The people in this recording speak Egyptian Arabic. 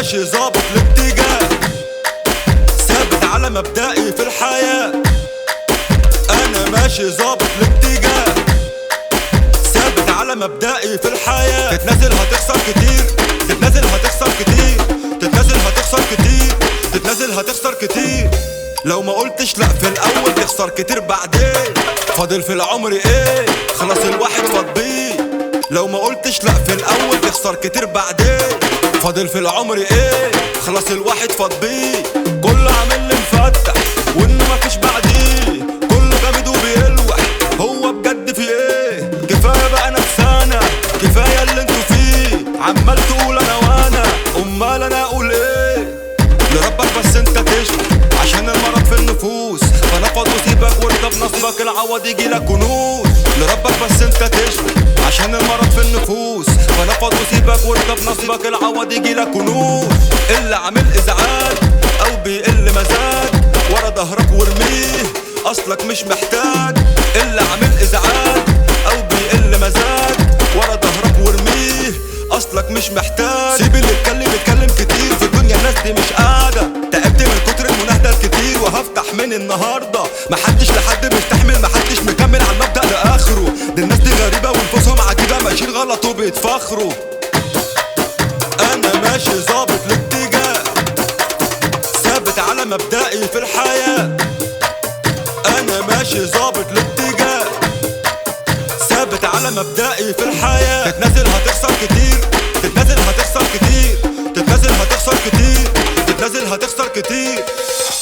ماشي ظابط الاتجاه ثابت على مبدئي في الحياة انا ماشي ظابط الاتجاه ثابت على مبدئي في الحياة تتنازل هتخسر كتير تتنازل هتخسر كتير تتنازل هتخسر كتير تتنازل هتخسر كتير لو ما قلتش لا في الاول تخسر كتير بعدين فاضل في العمر ايه خلاص الواحد فاض بيه لو ما قلتش لا في الاول تخسر كتير بعدين فاضل في العمر ايه خلاص الواحد فاض بيه كله عامل لي مفتح وان مفيش بعديه كله جامد وبيلوح هو بجد في ايه كفايه بقى نفسانا كفايه اللي انتوا فيه عمال تقول انا وانا امال انا اقول ايه لربك بس انت تشفي عشان المرض في النفوس فنفض وسيبك وانت بنصيبك العوض يجيلك كنوز لربك بس انت تشفي عشان المرض في النفوس فنفض وسيبك وانت بنصيبك العوض يجيلك كنوز اللي عامل ازعاج او بيقل مزاج ورا ظهرك وارميه اصلك مش محتاج اللي عامل ازعاج او بيقل مزاج ورا ظهرك وارميه اصلك مش محتاج سيب اللي يتكلم يتكلم كتير في الدنيا الناس دي مش قاعده تعبت من كتر المناهده الكتير وهفتح من النهارده محدش لحد مستحمل محدش مكمل على المبدا لاخره دي الناس دي غريبه ونفوسهم عجيبه ماشيين غلط وبيتفخروا انا ماشي ظابط الاتجاه ثابت على مبدئي في الحياه انا ماشي ظابط الاتجاه ثابت على مبدئي في الحياة تتنازل هتخسر كتير تتنازل هتخسر كتير تتنازل هتخسر كتير تتنازل هتخسر كتير